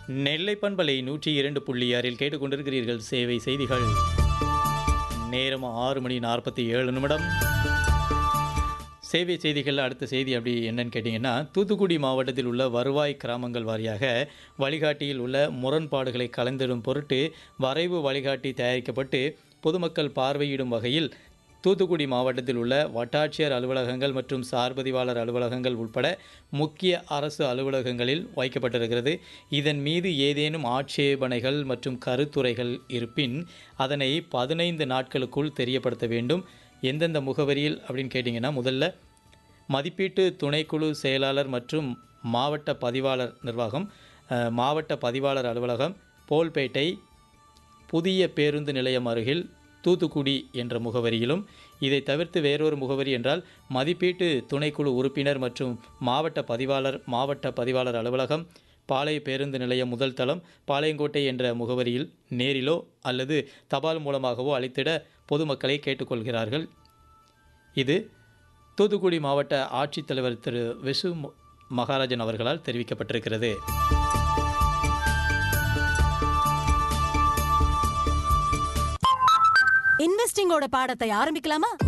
நெல்லை பண்பலை நூற்றி இரண்டு புள்ளி ஆறில் கேட்டுக்கொண்டிருக்கிறீர்கள் சேவை செய்திகள் நேரம் ஆறு மணி நாற்பத்தி ஏழு நிமிடம் சேவை செய்திகள் அடுத்த செய்தி அப்படி என்னன்னு கேட்டிங்கன்னா தூத்துக்குடி மாவட்டத்தில் உள்ள வருவாய் கிராமங்கள் வாரியாக வழிகாட்டியில் உள்ள முரண்பாடுகளை கலந்திடும் பொருட்டு வரைவு வழிகாட்டி தயாரிக்கப்பட்டு பொதுமக்கள் பார்வையிடும் வகையில் தூத்துக்குடி மாவட்டத்தில் உள்ள வட்டாட்சியர் அலுவலகங்கள் மற்றும் சார்பதிவாளர் அலுவலகங்கள் உட்பட முக்கிய அரசு அலுவலகங்களில் வைக்கப்பட்டிருக்கிறது இதன் மீது ஏதேனும் ஆட்சேபனைகள் மற்றும் கருத்துரைகள் இருப்பின் அதனை பதினைந்து நாட்களுக்குள் தெரியப்படுத்த வேண்டும் எந்தெந்த முகவரியில் அப்படின்னு கேட்டிங்கன்னா முதல்ல மதிப்பீட்டு துணைக்குழு செயலாளர் மற்றும் மாவட்ட பதிவாளர் நிர்வாகம் அஹ், மாவட்ட பதிவாளர் அலுவலகம் போல்பேட்டை புதிய பேருந்து நிலையம் அருகில் தூத்துக்குடி என்ற முகவரியிலும் இதை தவிர்த்து வேறொரு முகவரி என்றால் மதிப்பீட்டு துணைக்குழு உறுப்பினர் மற்றும் மாவட்ட பதிவாளர் மாவட்ட பதிவாளர் அலுவலகம் பாளைய பேருந்து நிலையம் முதல் தளம் பாளையங்கோட்டை என்ற முகவரியில் நேரிலோ அல்லது தபால் மூலமாகவோ அளித்திட பொதுமக்களை கேட்டுக்கொள்கிறார்கள் இது தூத்துக்குடி மாவட்ட ஆட்சித்தலைவர் திரு விசு ம- மகாராஜன் அவர்களால் தெரிவிக்கப்பட்டிருக்கிறது இன்வெஸ்டிங்கோட பாடத்தை ஆரம்பிக்கலாமா